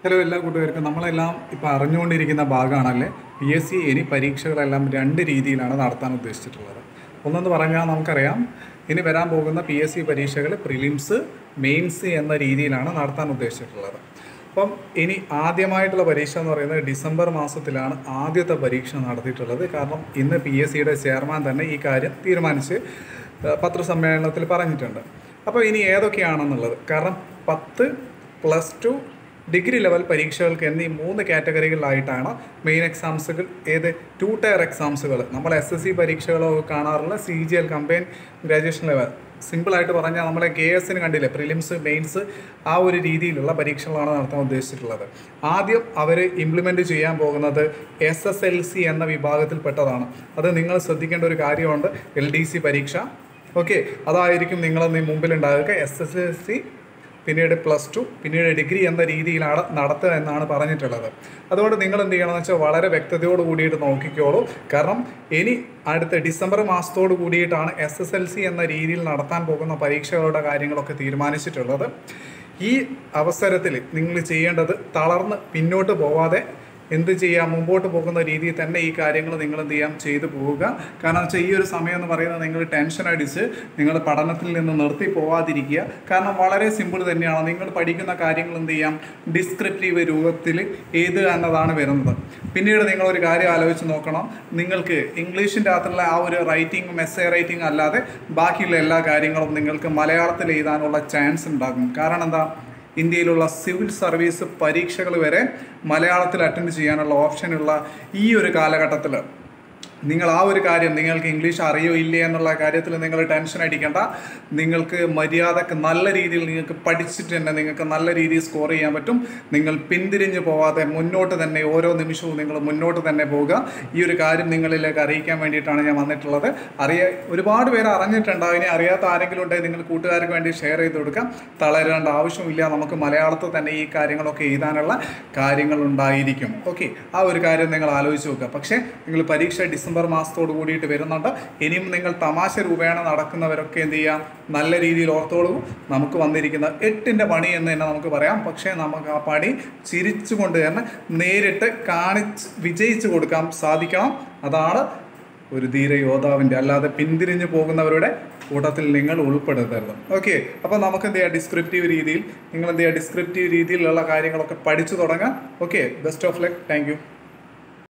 hello എല്ലാ കൂട്ടുകാർക്കും നമ്മളെല്ലാം ഇപ്പോൾ അറിഞ്ഞുകൊണ്ടിരിക്കുന്ന ഭാഗമാണല്ലേ പി എസ് സി ഇനി പരീക്ഷകളെല്ലാം രണ്ട് രീതിയിലാണ് നടത്താൻ ഉദ്ദേശിച്ചിട്ടുള്ളത് ഒന്നെന്ന് പറഞ്ഞാൽ നമുക്കറിയാം ഇനി വരാൻ പോകുന്ന പി എസ് സി പരീക്ഷകൾ പ്രിലിംസ് മെയിൻസ് എന്ന രീതിയിലാണ് നടത്താൻ ഉദ്ദേശിച്ചിട്ടുള്ളത് അപ്പം ഇനി ആദ്യമായിട്ടുള്ള പരീക്ഷ എന്ന് പറയുന്നത് ഡിസംബർ മാസത്തിലാണ് ആദ്യത്തെ പരീക്ഷ നടത്തിയിട്ടുള്ളത് കാരണം ഇന്ന് പി എസ് സിയുടെ ചെയർമാൻ തന്നെ ഈ കാര്യം തീരുമാനിച്ച് ഏഹ്, പത്രസമ്മേളനത്തിൽ പറഞ്ഞിട്ടുണ്ട് അപ്പോൾ ഇനി ഏതൊക്കെയാണെന്നുള്ളത് കാരണം പത്ത് പ്ലസ് ടു ഡിഗ്രി ലെവൽ പരീക്ഷകൾക്ക് എന്നീ മൂന്ന് കാറ്റഗറികളിലായിട്ടാണ് മെയിൻ എക്സാംസുകൾ ഏത് ടു ടയർ എക്സാംസുകൾ നമ്മൾ എസ് എസ് സി പരീക്ഷകളോ കാണാറുള്ള C G L combine graduation level സിമ്പിളായിട്ട് പറഞ്ഞാൽ നമ്മളെ കെ എസിന് കണ്ടില്ലേ പ്രിലിംസ് മെയിൻസ് ആ ഒരു രീതിയിലുള്ള പരീക്ഷകളാണ് നടത്താൻ ഉദ്ദേശിച്ചിട്ടുള്ളത് ആദ്യം അവർ ഇംപ്ലിമെൻറ്റ് ചെയ്യാൻ പോകുന്നത് എസ് എസ് എൽ സി എന്ന വിഭാഗത്തിൽപ്പെട്ടതാണ് അത് നിങ്ങൾ ശ്രദ്ധിക്കേണ്ട ഒരു കാര്യമുണ്ട് എൽ ഡി സി പരീക്ഷ ഓക്കെ അതായിരിക്കും നിങ്ങൾ മുമ്പിലുണ്ടാകുക എസ് എസ് എൽ സി പിന്നീട് പ്ലസ് ടു പിന്നീട് ഡിഗ്രി എന്ന രീതിയിലാണ് നടത്തുക എന്നാണ് പറഞ്ഞിട്ടുള്ളത് അതുകൊണ്ട് നിങ്ങൾ എന്ത് ചെയ്യണമെന്ന് വെച്ചാൽ വളരെ വ്യക്തതയോട് കൂടിയിട്ട് നോക്കിക്കോളൂ കാരണം ഇനി അടുത്ത ഡിസംബർ മാസത്തോട് കൂടിയിട്ടാണ് എസ് എസ് എൽ സി എന്ന രീതിയിൽ നടത്താൻ പോകുന്ന പരീക്ഷകളുടെ കാര്യങ്ങളൊക്കെ തീരുമാനിച്ചിട്ടുള്ളത് ഈ അവസരത്തിൽ നിങ്ങൾ ചെയ്യേണ്ടത് തളർന്ന് പിന്നോട്ട് പോവാതെ എന്ത് ചെയ്യാം മുമ്പോട്ട് പോകുന്ന രീതിയിൽ തന്നെ ഈ കാര്യങ്ങൾ നിങ്ങൾ എന്ത് ചെയ്യാം ചെയ്തു പോവുക കാരണം വെച്ചാൽ ഈ ഒരു സമയം എന്ന് പറയുന്നത് നിങ്ങൾ ടെൻഷൻ അടിച്ച് നിങ്ങൾ പഠനത്തിൽ നിന്ന് നിർത്തി പോവാതിരിക്കുക കാരണം വളരെ സിമ്പിൾ തന്നെയാണ് നിങ്ങൾ പഠിക്കുന്ന കാര്യങ്ങൾ എന്ത് ചെയ്യാം ഡിസ്ക്രിപ്റ്റീവ് രൂപത്തിൽ എഴുതുക എന്നതാണ് വരുന്നത് പിന്നീട് നിങ്ങളൊരു കാര്യം ആലോചിച്ച് നോക്കണം നിങ്ങൾക്ക് ഇംഗ്ലീഷിൻ്റെ അകത്തുള്ള ആ ഒരു റൈറ്റിംഗ് മെസ്സേ റൈറ്റിംഗ് അല്ലാതെ ബാക്കിയുള്ള എല്ലാ കാര്യങ്ങളും നിങ്ങൾക്ക് മലയാളത്തിൽ എഴുതാനുള്ള ചാൻസ് ഉണ്ടാകും കാരണം എന്താ ഇന്ത്യയിലുള്ള സിവിൽ സർവീസ് പരീക്ഷകൾ വരെ മലയാളത്തിൽ അറ്റൻഡ് ചെയ്യാനുള്ള ഓപ്ഷനുള്ള ഈ ഒരു കാലഘട്ടത്തിൽ നിങ്ങൾ ആ ഒരു കാര്യം നിങ്ങൾക്ക് ഇംഗ്ലീഷ് അറിയോ ഇല്ലേ എന്നുള്ള കാര്യത്തിൽ നിങ്ങൾ ടെൻഷൻ അടിക്കേണ്ട നിങ്ങൾക്ക് മര്യാദക്ക് നല്ല രീതിയിൽ നിങ്ങൾക്ക് പഠിച്ചിട്ട് തന്നെ നിങ്ങൾക്ക് നല്ല രീതിയിൽ സ്കോർ ചെയ്യാൻ പറ്റും നിങ്ങൾ പിന്തിരിഞ്ഞ് പോവാതെ മുന്നോട്ട് തന്നെ ഓരോ നിമിഷവും നിങ്ങൾ മുന്നോട്ട് തന്നെ പോവുക ഈ ഒരു കാര്യം നിങ്ങളിലേക്ക് അറിയിക്കാൻ വേണ്ടിയിട്ടാണ് ഞാൻ വന്നിട്ടുള്ളത് അറിയ ഒരുപാട് പേര് അറിഞ്ഞിട്ടുണ്ടാവും ഇനി അറിയാത്ത ആരെങ്കിലും ഉണ്ടെങ്കിൽ നിങ്ങൾ കൂട്ടുകാർക്ക് വേണ്ടി ഷെയർ ചെയ്ത് കൊടുക്കാം തളരേണ്ട ആവശ്യമില്ല നമുക്ക് മലയാളത്തിൽ തന്നെ ഈ കാര്യങ്ങളൊക്കെ എഴുതാനുള്ള കാര്യങ്ങൾ ഉണ്ടായിരിക്കും ഓക്കെ ആ ഒരു കാര്യം നിങ്ങൾ ആലോചിച്ച് നോക്കുക പക്ഷേ നിങ്ങൾ പരീക്ഷ ഡിസംബർ മാസത്തോട് കൂടിയിട്ട് വരുന്നുണ്ട് ഇനിയും നിങ്ങൾ തമാശ രൂപേണ നടക്കുന്നവരൊക്കെ എന്ത് ചെയ്യാം നല്ല രീതിയിൽ ഓർത്തോളൂ നമുക്ക് വന്നിരിക്കുന്ന എട്ടിൻ്റെ പണി എന്ന് തന്നെ നമുക്ക് പറയാം പക്ഷേ നമുക്ക് ആ പണി ചിരിച്ചുകൊണ്ട് തന്നെ നേരിട്ട് കാണിച്ച് വിജയിച്ചു കൊടുക്കാൻ സാധിക്കണം അതാണ് ഒരു ധീര യോദ്ധാവിൻ്റെ അല്ലാതെ പിന്തിരിഞ്ഞു പോകുന്നവരുടെ കൂട്ടത്തിൽ നിങ്ങൾ ഉൾപ്പെടുത്തരുത് ഓക്കെ അപ്പോൾ നമുക്ക് എന്ത് ചെയ്യാം ഡിസ്ക്രിപ്റ്റീവ് രീതിയിൽ നിങ്ങൾ എന്ത് ചെയ്യുക ഡിസ്ക്രിപ്റ്റീവ് രീതിയിലുള്ള കാര്യങ്ങളൊക്കെ പഠിച്ചു തുടങ്ങാം okay best of luck thank